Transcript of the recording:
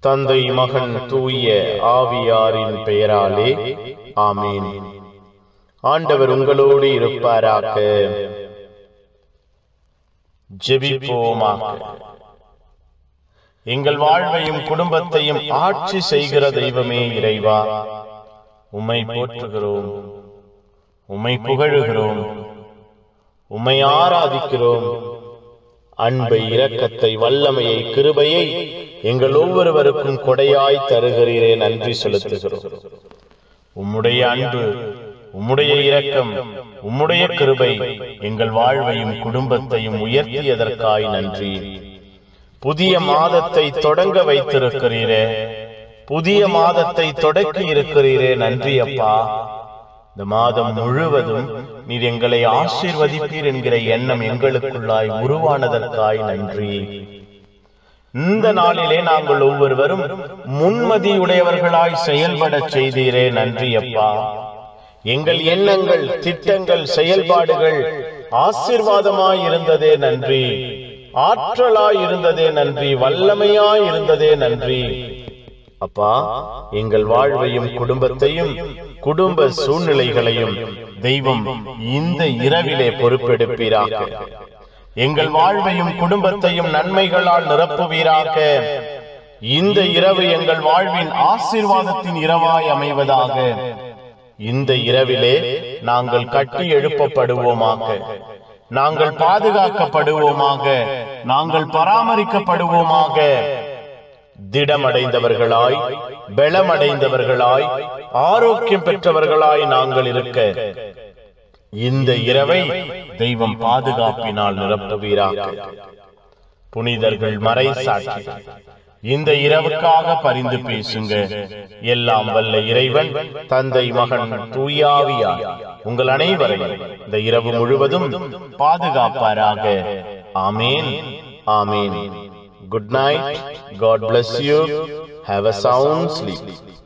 தந்தை மகன் தூய ஆவியாரின் பெயராலே ஆமீன் ஆண்டவர் உங்களோடு இருப்பாராக ஜெபிப்போமாக எங்கள் வாழ்வையும் குடும்பத்தையும் ஆட்சி செய்கிற தெய்வமே இறைவா உம்மை போற்றுகிறோம் உம்மை புகழுகிறோம் உம்மை ஆராதிக்கிறோம் அன்பை இரக்கத்தை வல்லமையை கிருபையை எங்கள் ஒவ்வொருவருக்கும் கொடையாய் தருகிறீரே நன்றி செலுத்துகிறோம் உம்முடைய அன்பு உம்முடைய இரக்கம் உம்முடைய கிருபை எங்கள் வாழ்வையும் குடும்பத்தையும் உயர்த்தியதற்காய் நன்றி புதிய மாதத்தை தொடங்க வைத்திருக்கிறீரே புதிய மாதத்தை தொடக்கி இருக்கிறீரே நன்றி அப்பா இந்த மாதம் முழுவதும் நீர் எங்களை ஆசீர்வதிப்பீர் என்கிற எண்ணம் எங்களுக்குள்ளாய் உருவானதற்காய் நன்றி இந்த நாளிலே நாங்கள் ஒவ்வொருவரும் முன்மதியுடையவர்களாய் செயல்பட செய்தீரே நன்றி அப்பா எங்கள் எண்ணங்கள் திட்டங்கள் செயல்பாடுகள் ஆசீர்வாதமாய் இருந்ததே நன்றி ஆற்றலாய் இருந்ததே நன்றி வல்லமையாய் இருந்ததே நன்றி அப்பா எங்கள் வாழ்வையும் குடும்பத்தையும் குடும்ப சூழ்நிலைகளையும் தெய்வம் இந்த இரவிலே பொறுப்பெடுப்பீராக எங்கள் வாழ்வையும் குடும்பத்தையும் நன்மைகளால் நிரப்புவீராக இந்த இரவு எங்கள் வாழ்வின் ஆசீர்வாதத்தின் இரவாய் அமைவதாக இந்த இரவிலே நாங்கள் கட்டி எழுப்பப்படுவோமாக நாங்கள் பாதுகாக்கப்படுவோமாக நாங்கள் பராமரிக்கப்படுவோமாக திடமடைந்தவர்களாய் பலமடைந்தவர்களாய் ஆரோக்கியம் பெற்றவர்களாய் நாங்கள் இருக்க இந்த இரவை தெய்வம் பாதுகாப்பினால் நிரப்புவீராக புனிதர்கள் மறை சாட்சி இந்த இரவுக்காக பரிந்து பேசுங்க எல்லாம் வல்ல இறைவன் தந்தை மகன் தூயாவியார் உங்கள் அனைவரையும் இந்த இரவு முழுவதும் பாதுகாப்பாராக ஆமேன் ஆமேன் good night God bless you have a sound sleep